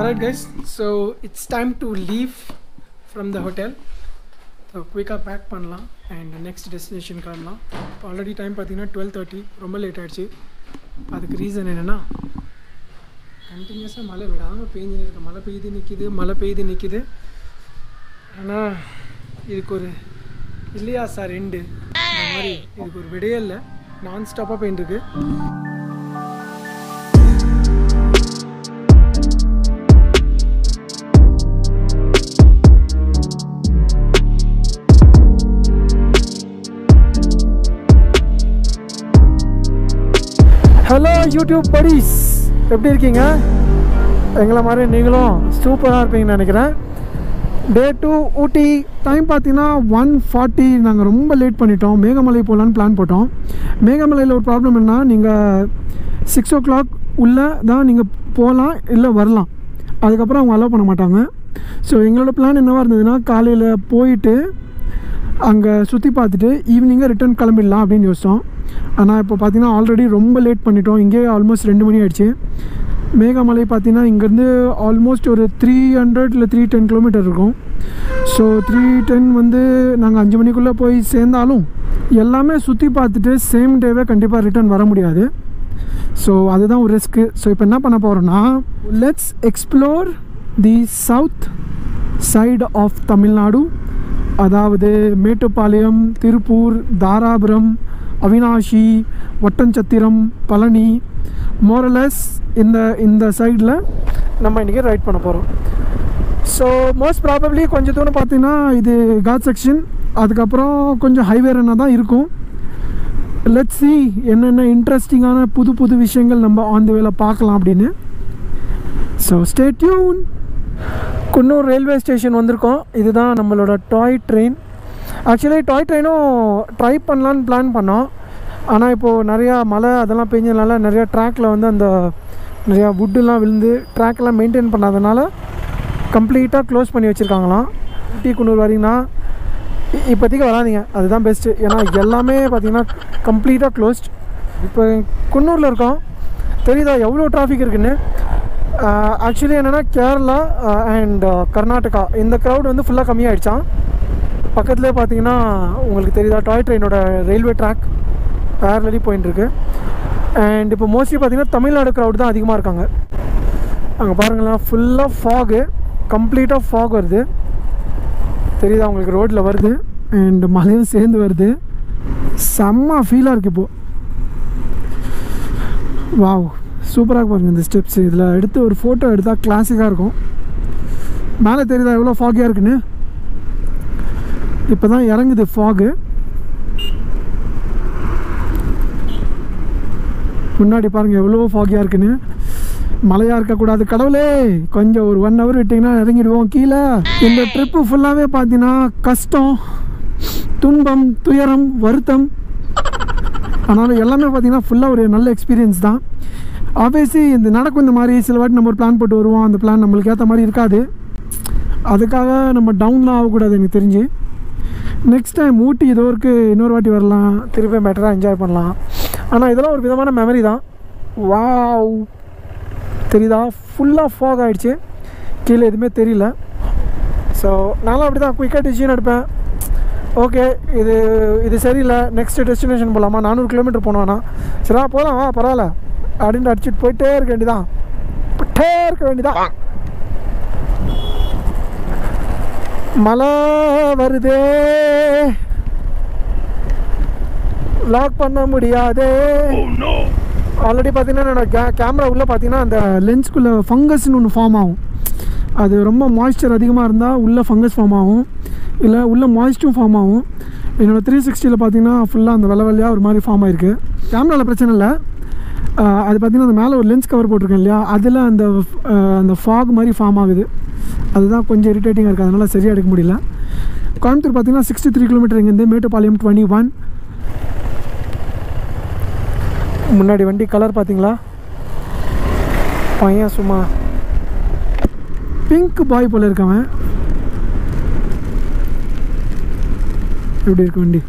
Alright, guys, so it's time to leave from the hotel. So குயிக்காக pack பண்ணலாம் and next destination கிளம்பலாம் இப்போ already time பார்த்தீங்கன்னா twelve thirty ரொம்ப late ஆகிடுச்சு அதுக்கு ரீசன் என்னென்னா கண்டினியூஸாக மழை விடாமல் பெய்ஞ்சுன்னு இருக்கு மழை பெய்யுது நிற்கிது மழை பெய்யுது நிற்கிது ஆனால் இதுக்கு ஒரு இல்லையா சார் ரெண்டு இந்த மாதிரி இதுக்கு ஒரு விடையே இல்லை நான் ஸ்டாப்பாக பெயிண்ட் இருக்கு ஹலோ யூடியூப் படிஸ் எப்படி இருக்கீங்க எங்களை மாதிரி நீங்களும் சூப்பராக இருப்பீங்கன்னு நினைக்கிறேன் டே டூ ஊட்டி டைம் பார்த்தீங்கன்னா ஒன் ஃபார்ட்டி நாங்கள் ரொம்ப லேட் பண்ணிட்டோம் மேகமலை போகலான்னு பிளான் போட்டோம் மேகமலையில் ஒரு ப்ராப்ளம் என்ன நீங்கள் சிக்ஸ் ஓ கிளாக் உள்ளே தான் நீங்கள் போகலாம் இல்லை வரலாம் அதுக்கப்புறம் அவங்க அலோவ் பண்ண மாட்டாங்க ஸோ எங்களோட பிளான் என்னவாக இருந்ததுன்னா காலையில் போயிட்டு அங்கே சுற்றி பார்த்துட்டு ஈவினிங்காக ரிட்டர்ன் கிளம்பிடலாம் அப்படின்னு யோசித்தோம் ஆனால் இப்போ பார்த்தீங்கன்னா ஆல்ரெடி ரொம்ப லேட் பண்ணிட்டோம் இங்கேயே ஆல்மோஸ்ட் ரெண்டு மணி ஆயிடுச்சு மேகமலை பார்த்தீங்கன்னா இங்கேருந்து ஆல்மோஸ்ட் ஒரு த்ரீ ஹண்ட்ரட் இல்லை த்ரீ டென் கிலோமீட்டர் இருக்கும் ஸோ த்ரீ டென் வந்து நாங்கள் அஞ்சு மணிக்குள்ளே போய் சேர்ந்தாலும் எல்லாமே சுற்றி பார்த்துட்டு சேம் டேவே கண்டிப்பாக ரிட்டர்ன் வர முடியாது ஸோ அதுதான் ஒரு ரிஸ்க்கு ஸோ இப்போ என்ன பண்ண போகிறோன்னா let's explore the south side of Tamil Nadu அதாவது மேட்டுப்பாளையம் திருப்பூர் தாராபுரம் அவினாஷி ஒட்டன்சத்திரம் பழனி மோரலஸ் இந்த இந்த சைடில் நம்ம இன்றைக்கி ரைட் பண்ண போகிறோம் ஸோ மோஸ்ட் ப்ராபப்ளி கொஞ்சம் தூரம் பார்த்தீங்கன்னா இது காட் செக்ஷன் அதுக்கப்புறம் கொஞ்சம் ஹைவே ரன்னாக தான் இருக்கும் லெட் சி என்னென்ன இன்ட்ரெஸ்டிங்கான புது புது விஷயங்கள் நம்ம ஆன் தி வேல பார்க்கலாம் அப்படின்னு so stay tuned Coonoor railway station வந்திருக்கோம் இதுதான் நம்மளோட டாய் ட்ரெயின் ஆக்சுவலி டாய் ட்ரெயினும் ட்ரை பண்ணலான்னு பிளான் பண்ணோம் ஆனால் இப்போது நிறையா மழை அதெல்லாம் பெஞ்சதுனால நிறையா ட்ராக்கில் வந்து அந்த நிறையா வுட்டுலாம் விழுந்து ட்ராக்லாம் மெயின்டைன் பண்ணாதனால கம்ப்ளீட்டாக க்ளோஸ் பண்ணி வச்சுருக்காங்களாம் ஊட்டி குன்னூர் வரீங்கன்னா இ- இப்போதைக்கு வராதீங்க அதுதான் பெஸ்ட்டு ஏன்னா எல்லாமே பார்த்தீங்கன்னா கம்ப்ளீட்டாக க்ளோஸ்ட் இப்போ குன்னூரில் இருக்கோம் தெரியுதா எவ்வளோ டிராஃபிக் இருக்குன்னு ஆக்சுவலி என்னென்னா கேரளா அண்ட் கர்நாடகா இந்த க்ரௌட் வந்து ஃபுல்லாக கம்மியாயிடுச்சான் பக்கத்துலேயே பார்த்தீங்கன்னா உங்களுக்கு தெரியுதா டாய் ட்ரெயினோட ரயில்வே ட்ராக் பேரலி போயின்ட்டுருக்கு அண்ட் இப்போ மோஸ்ட்லி பார்த்தீங்கன்னா தமிழ்நாடு க்ரௌட் தான் அதிகமாக இருக்காங்க அங்கே பாருங்களேன் ஃபுல்லாக ஃபாகு கம்ப்ளீட்டாக ஃபாக் வருது தெரியுதா உங்களுக்கு ரோட்டில் வருது அண்ட் மழையும் சேர்ந்து வருது செம்ம ஃபீலாக இருக்குது இப்போது வாவ் சூப்பராக பாருங்க இந்த ஸ்டெப்ஸ் இதில் எடுத்து ஒரு ஃபோட்டோ எடுத்தால் கிளாசிக்காக இருக்கும் மேலே தெரியுதா எவ்வளோ ஃபாகியாக இருக்குன்னு இப்போ தான் இறங்குது ஃபாகு முன்னாடி பாருங்கள் எவ்வளோ ஃபாகியாக இருக்குன்னு மழையாக இருக்கக்கூடாது கடவுளே கொஞ்சம் ஒரு ஒன் ஹவர் விட்டிங்கன்னா இறங்கிடுவோம் கீழே இந்த ட்ரிப்பு ஃபுல்லாகவே பார்த்தீங்கன்னா கஷ்டம் துன்பம் துயரம் வருத்தம் ஆனாலும் எல்லாமே பார்த்தீங்கன்னா ஃபுல்லாக ஒரு நல்ல எக்ஸ்பீரியன்ஸ் தான் ஆப்வியஸ்லி இந்த நடக்கும் இந்த மாதிரி சில வாட்டி நம்ம ஒரு பிளான் போட்டு வருவோம் அந்த பிளான் நம்மளுக்கு ஏற்ற மாதிரி இருக்காது அதுக்காக நம்ம டவுன்லாம் ஆகக்கூடாது எனக்கு தெரிஞ்சு நெக்ஸ்ட் டைம் ஊட்டி இதோ இருக்கு இன்னொரு வாட்டி வரலாம் திருப்பி பெட்டராக என்ஜாய் பண்ணலாம் ஆனால் இதெல்லாம் ஒரு விதமான மெமரி தான் வாவ் தெரியுதா ஃபுல்லாக ஃபாக் ஆகிடுச்சு கீழே எதுவுமே தெரியல ஸோ நானும் அப்படி தான் குயிக்காக டிசிஷன் எடுப்பேன் ஓகே இது இது சரியில்லை நெக்ஸ்ட் டெஸ்டினேஷன் போகலாமா நானூறு கிலோமீட்டர் போனோன்னா சரியா போகலாம் வா பரவாயில்ல அப்படின்ட்டு அடிச்சுட்டு போயிட்டே இருக்க வேண்டியதான் போயிட்டே இருக்க வேண்டியதான் மழை வருதே லாக் பண்ண முடியாதே ஆல்ரெடி பார்த்தீங்கன்னா என்னோட கே கேமரா உள்ளே பார்த்தீங்கன்னா அந்த லென்ஸ்குள்ளே ஃபங்கஸ்னு ஒன்று ஃபார்ம் ஆகும் அது ரொம்ப மாய்ஸ்சர் அதிகமாக இருந்தால் உள்ளே ஃபங்கஸ் ஃபார்ம் ஆகும் இல்லை உள்ளே மாய்ஸ்டும் ஃபார்ம் ஆகும் என்னோடய த்ரீ சிக்ஸ்டியில் பார்த்தீங்கன்னா ஃபுல்லாக அந்த வெள்ளை வெள்ளையாக ஒரு மாதிரி ஃபார்ம் ஆயிருக்கு கேமராவில் பிரச்சனை இல்லை ஆஹ் அது பார்த்தீங்கன்னா அந்த மேலே ஒரு லென்ஸ் கவர் போட்டிருக்கேன் இல்லையா அதில் அந்த ஆஹ் அந்த ஃபாக் மாதிரி ஃபார்ம் ஆகுது அதுதான் கொஞ்சம் இரிட்டேட்டிங்காக இருக்குது அதனால் சரியாக எடுக்க முடியல கோயம்புத்தூர் பார்த்தீங்கன்னா சிக்ஸ்டி த்ரீ கிலோமீட்டர் இங்கேருந்து மேட்டுப்பாளையம் டுவெண்ட்டி ஒன் முன்னாடி வண்டி கலர் பார்த்தீங்களா பையன் சும்மா பிங்க் பாய் போல இருக்கவன் எப்படி இருக்கு வண்டி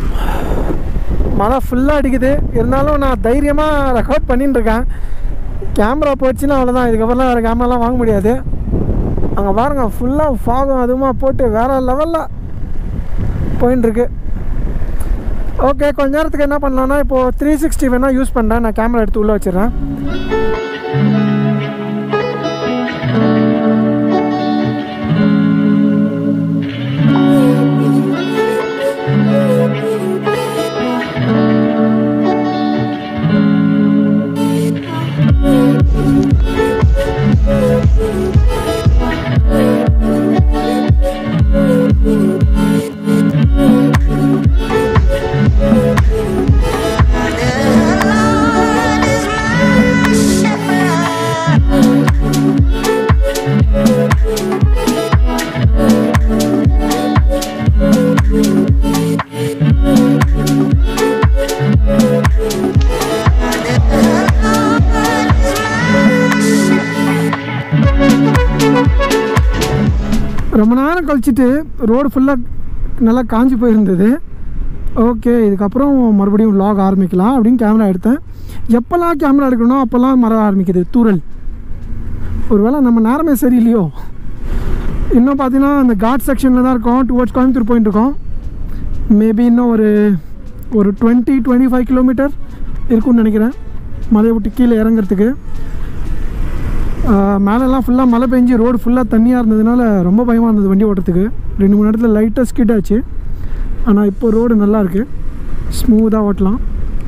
மழை ஃபுல்லாக அடிக்குது இருந்தாலும் நான் தைரியமாக ரெக்கார்ட் பண்ணிட்டு இருக்கேன் கேமரா போச்சுன்னா அவ்வளோதான் இதுக்கப்புறம்லாம் வேறு கேமராலாம் வாங்க முடியாது அங்கே பாருங்கள் ஃபுல்லாக ஃபாகும் அதுவுமா போட்டு வேறு லெவலில் போயின்னு இருக்கு ஓகே கொஞ்ச நேரத்துக்கு என்ன பண்ணலான்னா இப்போது த்ரீ சிக்ஸ்டி வேணால் யூஸ் பண்ணுறேன் நான் கேமரா எடுத்து உள்ளே வச்சிடுறேன் ரொம்ப நேரம் கழிச்சிட்டு ரோடு ஃபுல்லாக நல்லா காஞ்சி போயிருந்தது ஓகே இதுக்கப்புறம் மறுபடியும் vlog ஆரம்பிக்கலாம் அப்படின்னு கேமரா எடுத்தேன் எப்போல்லாம் கேமரா எடுக்கணும் அப்போல்லாம் மர ஆரம்பிக்குது தூரல் ஒருவேளை நம்ம நேரமே சரியில்லையோ இன்னும் பார்த்தீங்கன்னா இந்த காட் செக்ஷனில் தான் இருக்கோம் டுவர்ட்ஸ் கோயம்புத்தூர் போயிட்டு இருக்கோம் மேபி இன்னும் ஒரு ஒரு டுவெண்ட்டி டுவெண்ட்டி ஃபைவ் கிலோமீட்டர் இருக்கும்னு நினைக்கிறேன் மலையை விட்டு கீழே இறங்குறதுக்கு ஆஹ் மேலெல்லாம் ஃபுல்லாக மழை பெஞ்சு ரோடு ஃபுல்லாக தண்ணியாக இருந்ததுனால ரொம்ப பயமாக இருந்தது வண்டி ஓட்டுறதுக்கு ரெண்டு மூணு இடத்துல லைட்டாக ஸ்கிட் ஆச்சு ஆனால் இப்போ ரோடு நல்லா இருக்கு ஸ்மூத்தாக ஓட்டலாம்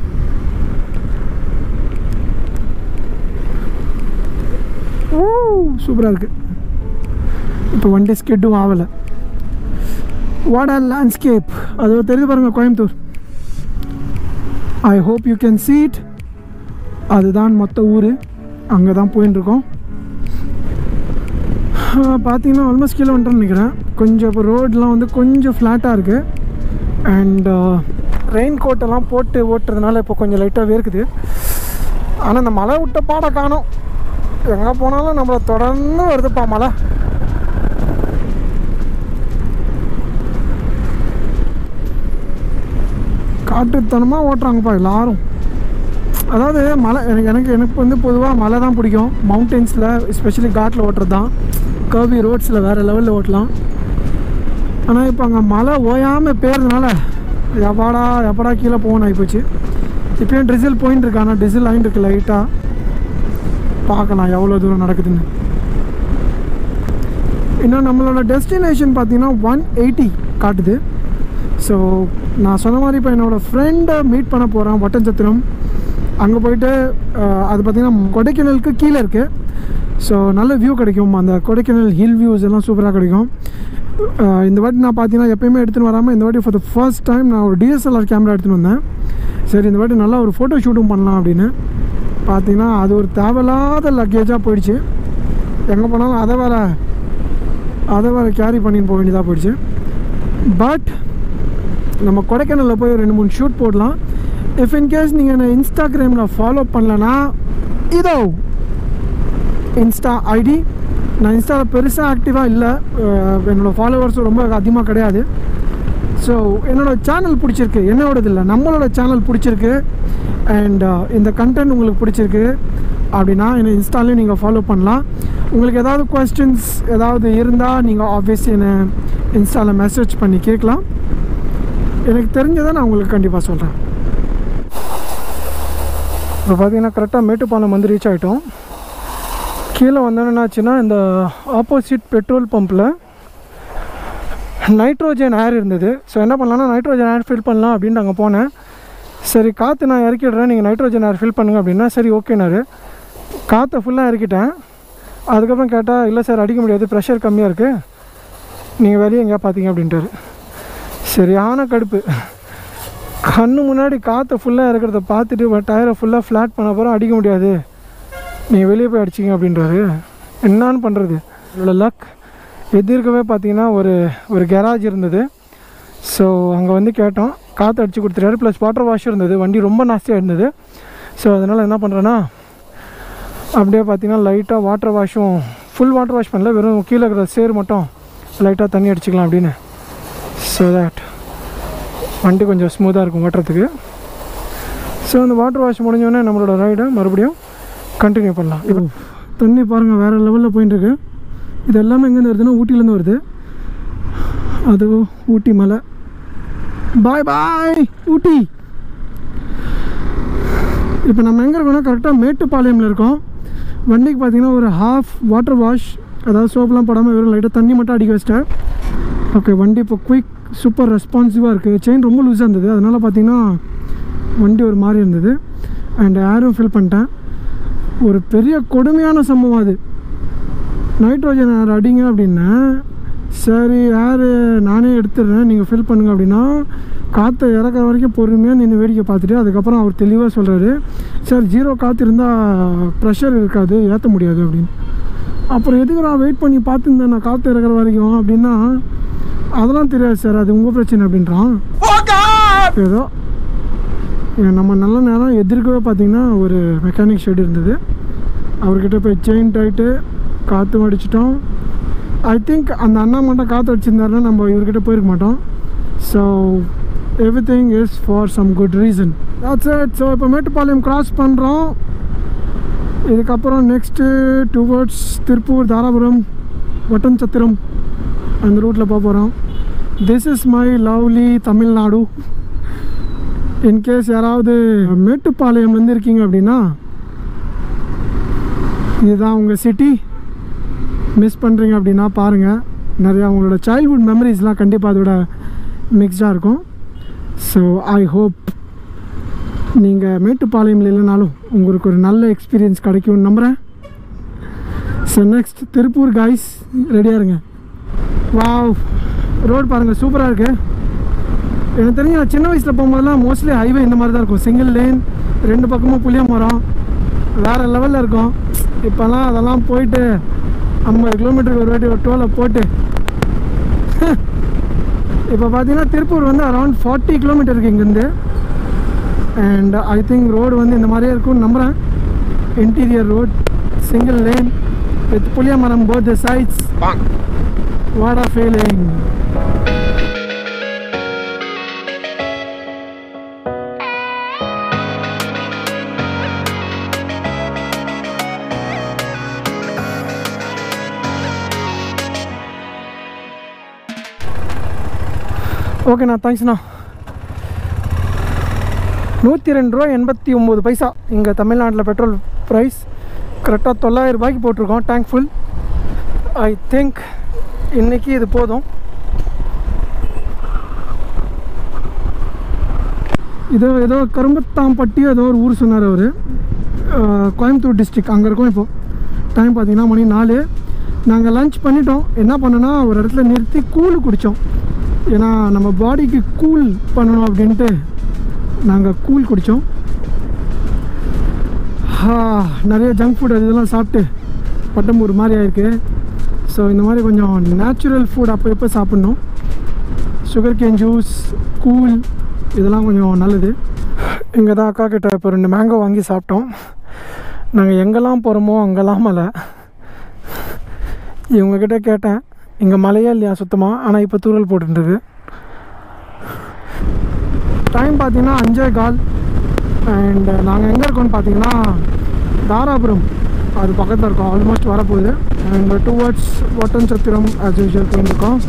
ஓ சூப்பராக இருக்குது இப்போ வண்டி ஸ்கிட்டும் ஆகலை வாட் ஆர் லேண்ட்ஸ்கேப் அது தெரியுது பாருங்கள் Coimbatore I hope you can see it அதுதான் மொத்த ஊர் அங்கே தான் போயின்னு இருக்கோம் பார்த்தீங்கன்னா ஆல்மோஸ்ட் கீழே வந்துட்டோம்னு நினைக்கிறேன் கொஞ்சம் இப்போ ரோடெலாம் வந்து கொஞ்சம் ஃப்ளாட்டாக இருக்குது அண்ட் ரெயின் கோட்டெல்லாம் போட்டு ஓட்டுறதுனால இப்போ கொஞ்சம் லைட்டாக வேர்க்குது ஆனால் இந்த மழை விட்ட பாட காணோம் எங்கே போனாலும் நம்மளை தொடர்ந்து வருதுப்பா மழை காட்டுத்தனமாக ஓட்டுறாங்கப்பா எல்லாரும் அதாவது மலை எனக்கு எனக்கு எனக்கு வந்து பொதுவாக மலை தான் பிடிக்கும் மவுண்டன்ஸில் எஸ்பெஷலி காட்டில் ஓட்டுறது தான் கர்வி ரோட்ஸில் வேறு லெவலில் ஓட்டலாம் ஆனால் இப்போ அங்கே மழை ஓயாமல் பேர்றதுனால எப்பாடா எப்படா கீழே போகணும் ஆகிப்போச்சு இப்போயும் டிசில் போயின்னு இருக்கு ஆனால் டிசில் ஆகிட்டு இருக்கு லைட்டாக பார்க்கலாம் எவ்வளோ தூரம் நடக்குதுன்னு இன்னும் நம்மளோட டெஸ்டினேஷன் பார்த்தீங்கன்னா ஒன் எயிட்டி காட்டுது ஸோ நான் சொன்ன மாதிரி இப்போ என்னோடய ஃப்ரெண்டை மீட் பண்ண போகிறேன் வட்டஞ்சத்திரம் அங்கே போயிட்டு அஹ், அது பார்த்திங்கன்னா கொடைக்கானலுக்கு கீழே இருக்குது ஸோ நல்ல வியூ கிடைக்கும் அந்த கொடைக்கானல் ஹில் வியூஸ் எல்லாம் சூப்பராக கிடைக்கும் அஹ், இந்த வாட்டி நான் பார்த்தீங்கன்னா எப்பயுமே எடுத்துன்னு வராமல் இந்த வாட்டி ஃபார் த ஃபர்ஸ்ட் டைம் நான் ஒரு டிஎஸ்எல்ஆர் கேமரா எடுத்துன்னு வந்தேன் சரி இந்த வாட்டி நல்லா ஒரு ஃபோட்டோ ஷூட்டும் பண்ணலாம் அப்படின்னு பார்த்தீங்கன்னா அது ஒரு தேவையில்லாத லக்கேஜாக போயிடுச்சு எங்கே போனாலும் அதை வேற அதை வேற கேரி பண்ணின்னு போக வேண்டியதாக போயிடுச்சு பட் நம்ம கொடைக்கானலில் போய் ஒரு ரெண்டு மூணு ஷூட் போடலாம் இஃப் இன்கேஸ் நீங்கள் என்னை இன்ஸ்டாகிராமில் ஃபாலோ பண்ணலன்னா இதோ இன்ஸ்டா ஐடி நான் இன்ஸ்டாவில் பெருசாக ஆக்டிவாக இல்லை என்னோடய ஃபாலோவர்ஸும் ரொம்ப அதிகமாக கிடையாது ஸோ என்னோட சேனல் பிடிச்சிருக்கு என்னோடது இல்லை நம்மளோட சேனல் பிடிச்சிருக்கு அண்ட் இந்த கண்டென்ட் உங்களுக்கு பிடிச்சிருக்கு அப்படின்னா என்னை இன்ஸ்டாலையும் நீங்கள் ஃபாலோ பண்ணலாம் உங்களுக்கு ஏதாவது கொஸ்டின்ஸ் ஏதாவது இருந்தால் நீங்கள் ஆஃபீஸ் என்னை இன்ஸ்டாவில் மெசேஜ் பண்ணி கேட்கலாம் எனக்கு தெரிஞ்சதை நான் உங்களுக்கு கண்டிப்பாக சொல்கிறேன் இப்போ பார்த்தீங்கன்னா கரெக்டாக மேட்டுப்பாளையம் வந்து ரீச் ஆகிட்டோம் கீழே வந்தோன்னு என்னாச்சுன்னா இந்த ஆப்போசிட் பெட்ரோல் பம்பில் நைட்ரோஜன் ஏர் இருந்தது ஸோ என்ன பண்ணலாம்னா நைட்ரோஜன் ஏர் ஃபில் பண்ணலாம் அப்படின்ட்டு அங்கே போனேன் சரி காற்று நான் இறக்கிடுறேன் நீங்கள் நைட்ரோஜன் ஏர் ஃபில் பண்ணுங்க அப்படின்னா சரி ஓகேனாரு காற்றை ஃபுல்லாக இறக்கிட்டேன் அதுக்கப்புறம் கேட்டால் இல்லை சார் அடிக்க முடியாது ப்ரெஷர் கம்மியாக இருக்குது நீங்கள் வெளியே எங்கேயா பார்த்தீங்க அப்படின்ட்டாரு சரியான கடுப்பு கண்ணு முன்னாடி காற்றை ஃபுல்லாக இறக்கிறத பார்த்துட்டு டயரை ஃபுல்லாக ஃப்ளாட் பண்ண போகிறோம் அடிக்க முடியாது நீங்கள் வெளியே போய் அடிச்சிங்க அப்படின்றாரு என்னான்னு பண்ணுறது இவ்வளோ லக் எதிர்க்கவே பார்த்தீங்கன்னா ஒரு ஒரு கெராஜ் இருந்தது ஸோ அங்கே வந்து கேட்டோம் காற்று அடித்து கொடுத்துட்டாரு ப்ளஸ் வாட்டர் வாஷ் இருந்தது வண்டி ரொம்ப நாஸ்தியாக இருந்தது ஸோ அதனால் என்ன பண்ணுறேன்னா அப்படியே பார்த்தீங்கன்னா லைட்டாக வாட்டர் வாஷும் ஃபுல் வாட்டர் வாஷ் பண்ணல வெறும் கீழே இருக்கிற சேர் மட்டும் லைட்டாக தண்ணி அடிச்சுக்கலாம் அப்படின்னு ஸோ தட் வண்டி கொஞ்சம் ஸ்மூத்தாக இருக்கும் ஓட்டுறதுக்கு ஸோ அந்த வாட்டர் வாஷ் முடிஞ்சோடனே நம்மளோட ரைடை மறுபடியும் கண்டினியூ பண்ணலாம் இப்போ தண்ணி பாருங்கள் வேறு லெவலில் போயின்னு இருக்கு இது எல்லாமே எங்கேருந்து வருதுன்னா ஊட்டிலேருந்து வருது அது ஊட்டி மலை பாய் பாய் ஊட்டி இப்போ நம்ம எங்கே இருக்கோம்னா கரெக்டாக மேட்டுப்பாளையமில் இருக்கோம் வண்டிக்கு பார்த்தீங்கன்னா ஒரு ஹாஃப் வாட்டர் வாஷ் அதாவது சோப்லாம் போடாமல் வெறும் லைட்டாக தண்ணி மட்டும் அடிக்க வச்சிட்டேன் ஓகே வண்டி இப்போ குயிக் சூப்பர் ரெஸ்பான்சிவாக இருக்குது செயின் ரொம்ப லூஸாக இருந்தது அதனால் பார்த்தீங்கன்னா வண்டி ஒரு மாதிரி இருந்தது அண்ட் ஏரும் ஃபில் பண்ணிட்டேன் ஒரு பெரிய கொடுமையான சம்பவம் அது நைட்ரோஜன் ஏர் அடிங்க அப்படின்னா சரி ஏர் நானே எடுத்துடுறேன் நீங்கள் ஃபில் பண்ணுங்க அப்படின்னா காற்றை இறக்குற வரைக்கும் பொறுமையாக நின்று வேடிக்கை பார்த்துட்டு அதுக்கப்புறம் அவர் தெளிவாக சொல்கிறாரு சார் ஜீரோ காற்று இருந்தால் ப்ரெஷர் இருக்காது ஏற்ற முடியாது அப்படின்னு அப்புறம் எதுக்கு நான் வெயிட் பண்ணி பார்த்துருந்தேன் நான் காற்று இறக்குற வரைக்கும் அப்படின்னா அதெல்லாம் தெரியாது சார் அது உங்கள் பிரச்சனை அப்படின்றான் ஏதோ ஏன் நம்ம நல்ல நேரம் எதிர்க்கவே பார்த்தீங்கன்னா ஒரு மெக்கானிக் ஷெட் இருந்தது அவர்கிட்ட போய் செயின் டைட்டு காற்று அடிச்சிட்டோம் ஐ திங்க் அந்த அண்ணா மட்டும் காற்று அடிச்சிருந்தாருன்னா நம்ம இவர்கிட்ட போயிருக்க மாட்டோம் so everything is for some good reason that's it so இப்போ மேட்டுப்பாளையம் கிராஸ் பண்ணுறோம் இதுக்கப்புறம் நெக்ஸ்ட்டு டுவர்ட்ஸ் திருப்பூர் தாராபுரம் வட்டன்சத்திரம் அந்த ரூட்டில் போக போகிறோம் this is my lovely Tamil Nadu in case யாராவது மேட்டுப்பாளையம் வந்திருக்கீங்க அப்படின்னா இதுதான் உங்கள் சிட்டி மிஸ் பண்ணுறீங்க அப்படின்னா பாருங்கள் நிறையா உங்களோட சைல்ட்ஹுட் மெமரிஸ்லாம் கண்டிப்பாக அதோட மிக்ஸ்டாக இருக்கும் ஸோ ஐ ஹோப் நீங்கள் மேட்டுப்பாளையம்ல இல்லைனாலும் உங்களுக்கு ஒரு நல்ல எக்ஸ்பீரியன்ஸ் கிடைக்கும்னு நம்புகிறேன் ஸோ நெக்ஸ்ட் திருப்பூர் காய்ஸ் ரெடியாக இருங்க வாவ் ரோடு பாருங்கள் சூப்பராக இருக்குது எனக்கு தெரிஞ்சு நான் சின்ன வயசில் போகும்போதெல்லாம் மோஸ்ட்லி ஹைவே இந்த மாதிரி தான் இருக்கும் சிங்கிள் லேன் ரெண்டு பக்கமும் புளிய மரம் வேறு லெவலில் இருக்கும் இப்போல்லாம் அதெல்லாம் போயிட்டு ஐம்பது கிலோமீட்டருக்கு ஒரு வாட்டி ஒரு டோலை போட்டு இப்போ பார்த்தீங்கன்னா திருப்பூர் வந்து அரௌண்ட் ஃபார்ட்டி கிலோமீட்டர் இருக்குது இங்கேருந்து அண்ட் ஐ திங்க் ரோடு வந்து இந்த மாதிரியே இருக்கும்னு நம்புகிறேன் interior road single lane with புளிய மரம் both sides what are feeling ஓகேண்ணா தேங்க்ஸ்ண்ணா நூற்றி ரெண்டு ரூபா எண்பத்தி ஒம்பது பைசா இங்கே தமிழ்நாட்டில் பெட்ரோல் ப்ரைஸ் கரெக்டாக தொள்ளாயிரம் ரூபாய்க்கு போட்டிருக்கோம் டேங்க் ஃபுல் ஐ திங்க் இன்றைக்கி இது போதும் இது ஏதோ கரும்பத்தாம்பட்டி ஏதோ ஒரு ஊர் சொன்னார் அவர் கோயம்புத்தூர் டிஸ்ட்ரிக் அங்கே இருக்கோம் இப்போது டைம் பார்த்தீங்கன்னா மணி நாலு நாங்கள் லஞ்ச் பண்ணிட்டோம் என்ன பண்ணோன்னா ஒரு இடத்துல நிறுத்தி கூழ் குடித்தோம் ஏன்னா நம்ம பாடிக்கு கூல் பண்ணணும் அப்படின்ட்டு நாங்கள் கூல் குடித்தோம் நிறைய ஜங்க் ஃபுட் அது இதெல்லாம் சாப்பிட்டு பட்டம் ஒரு மாதிரி ஆயிருக்கு ஸோ இந்த மாதிரி கொஞ்சம் நேச்சுரல் ஃபுட் அப்போ எப்போ சாப்பிட்ணும் சுகர் கேன் ஜூஸ் கூல் இதெல்லாம் கொஞ்சம் நல்லது இங்கே தான் அக்கா கிட்ட இப்போ ரெண்டு மேங்கோ வாங்கி சாப்பிட்டோம் நாங்கள் எங்கெல்லாம் போகிறோமோ அங்கெல்லாம் மலை இவங்கக்கிட்ட கேட்டேன் இங்கே மழையே இல்லையா சுத்தமாக ஆனால் இப்போ தூரல் போட்டுருக்கு டைம் பார்த்தீங்கன்னா அஞ்சே கால் அண்ட் நாங்கள் எங்கே இருக்கோம்னு பார்த்தீங்கன்னா தாராபுரம் அது பக்கத்தில் இருக்கோம் ஆல்மோஸ்ட் வரப்போகுது and towards Oddanchatram as usual போயிருக்கோம்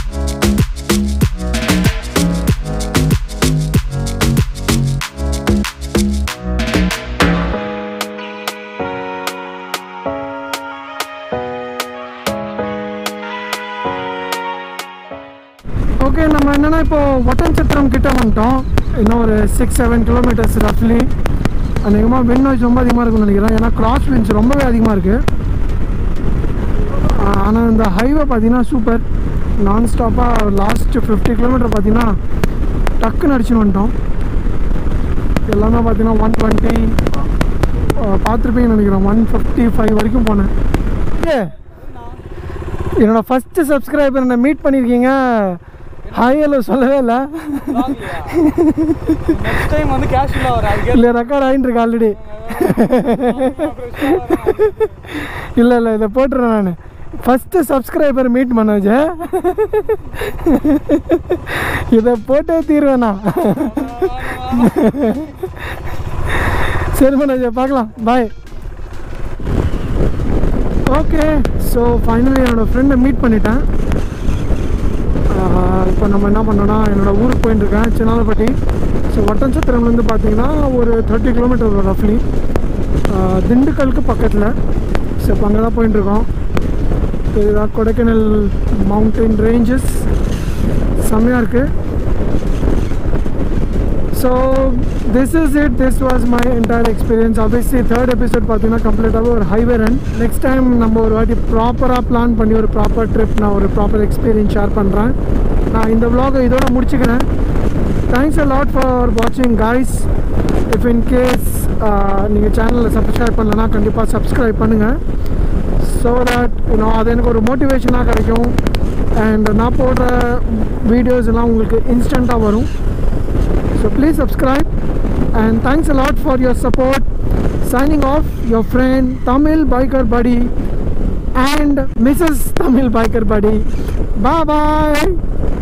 ஓகே நம்ம என்னென்னா இப்போது ஒட்டன்சத்திரம் கிட்ட வந்துட்டோம் இன்னும் ஒரு சிக்ஸ் செவன் கிலோமீட்டர்ஸ் ரஃப்லி அநேகமாக வின் நாய்ஸ் ரொம்ப அதிகமாக இருக்கும்னு நினைக்கிறேன் ஏன்னா கிராஸ் வின்ஸ் ரொம்பவே அதிகமாக இருக்குது ஆனால் இந்த ஹைவே பார்த்தீங்கன்னா சூப்பர் நான் ஸ்டாப்பாக லாஸ்ட் ஃபிஃப்டி கிலோமீட்டர் பார்த்தீங்கன்னா டக்குன்னு அடிச்சுன்னு வந்துட்டோம் எல்லாமே பார்த்தீங்கன்னா ஒன் டுவெண்ட்டி பார்த்துருப்பீங்கன்னு நினைக்கிறேன் ஒன் ஃபிஃப்டி ஃபைவ் வரைக்கும் போனேன் ஏ என்னோடய ஃபஸ்ட்டு சப்ஸ்கிரைபர் என்னை மீட் பண்ணியிருக்கீங்க ஹாய் ஹலோ சொல்லவே இல்லை நெக்ஸ்ட் டைம் வந்து கேஷுவலாக வர அதுக்கு இல்லை ரெக்கார்ட் ஆகிட்டு இருக்கு ஆல்ரெடி இல்லை இல்லை இதை போட்டுறேன் நான் ஃபஸ்ட்டு சப்ஸ்கிரைபர் மீட் மனோஜ் இதை போட்டே தீருவேண்ணா சரி மனோஜ் பார்க்கலாம் பாய் ஓகே ஸோ ஃபைனலி என்னோடய ஃப்ரெண்டை மீட் பண்ணிட்டேன் இப்போ நம்ம என்ன பண்ணோன்னா என்னோடய ஊருக்கு போயிட்டு இருக்கேன் சின்னாலப்பட்டி ஸோ ஒட்டன்சத்திரம்லேருந்து பார்த்தீங்கன்னா ஒரு தேர்ட்டி கிலோமீட்டர் வரும் ரஃப்லி திண்டுக்கலுக்கு பக்கத்தில் ஸோ இப்போ அங்கே தான் போயிட்டுருக்கோம் இதுதான் கொடைக்கானல் மவுண்டன் ரேஞ்சஸ் செம்மையாக இருக்குது so this is it this was my entire experience obviously third episode பார்த்தீங்கன்னா கம்ப்ளீட்டாகவே ஒரு ஹைவே ரன் நெக்ஸ்ட் டைம் நம்ம ஒரு வாட்டி ப்ராப்பராக பிளான் பண்ணி ஒரு ப்ராப்பர் ட்ரிப் நான் ஒரு ப்ராப்பர் எக்ஸ்பீரியன்ஸ் ஷேர் பண்ணுறேன் நான் இந்த vlog-அ இதோட முடிச்சுக்கிறேன் தேங்க்ஸ் அ லாட் ஃபார் வாட்சிங் காய்ஸ் இஃப் இன் கேஸ் நீங்கள் சேனலில் சப்ஸ்கிரைப் பண்ணலன்னா கண்டிப்பாக சப்ஸ்கிரைப் பண்ணுங்கள் ஸோ தட் இன்னும் அது எனக்கு ஒரு மோட்டிவேஷனாக கிடைக்கும் அண்ட் நான் போடுற வீடியோஸ் எல்லாம் உங்களுக்கு இன்ஸ்டண்ட்டாக வரும் So please subscribe and thanks a lot for your support. Signing off, your friend Tamil Biker Buddy and Mrs. Tamil Biker Buddy. Bye bye.